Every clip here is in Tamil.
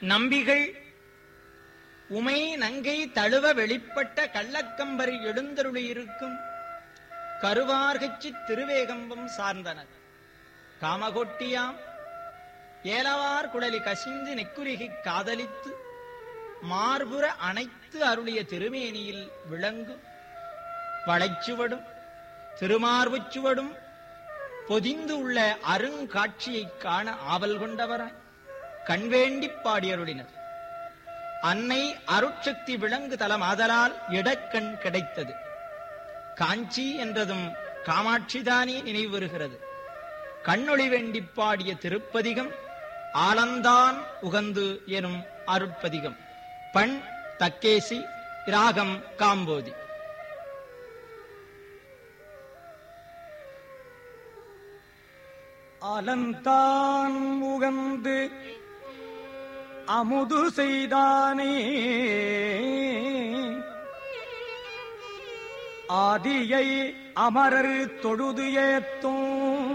நம்பிகள் உமை நங்கை தழுவ வெளிப்பட்ட கள்ளக்கம்பரி எழுந்தருளியிருக்கும் கருவார்கச்சி திருவேகம்பம் சார்ந்தனர் காமகொட்டியாம் ஏலவார் குழலி கசிந்து நெக்குருகி காதலித்து மார்புற அனைத்து அருளிய திருமேனியில் விளங்கும் வளைச்சுவடும் திருமார்புச்சுவடும் பொதிந்து உள்ள அருங்காட்சியைக் காண ஆவல் கொண்டவராய் கண்வேண்டிப் பாடியருளினர் அன்னை அருட்சக்தி விளங்கு தலமாதலால் இடக்கண் கிடைத்தது காஞ்சி என்றதும் காமாட்சிதானே நினைவு வருகிறது கண்ணொளி வேண்டிப் பாடிய திருப்பதிகம் ஆலந்தான் உகந்து எனும் அருட்பதிகம் பண் தக்கேசி ராகம் காம்போதி அலந்தான் முகந்து அமுது செய்தானே ஆதியை அமரர் தொழுது ஏத்தும்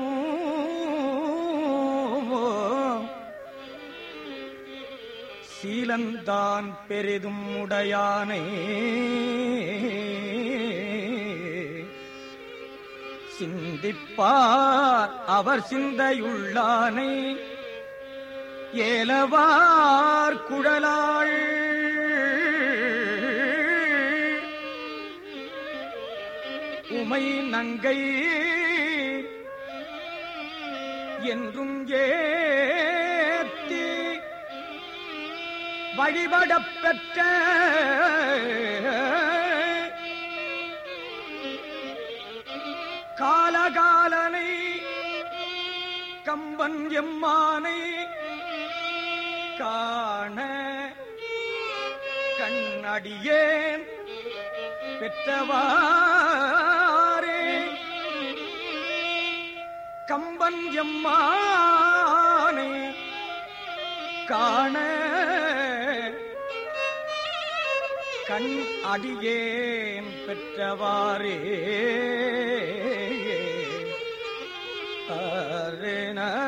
சீலந்தான் பெரிதும் உடையானே சிந்திப்பார் அவர் சிந்தையுள்ளானை ஏலவார் குழலாள் உமை நங்கை என்றும் ஏத்தி வழிபடப் பெற்ற காலகாலனை கம்பன் எம்மானை காண கண்ணடியேன் பெற்றவாரே கம்பன் எம்மானை காண கண் அடியேன் பெற்றவாரே அரேன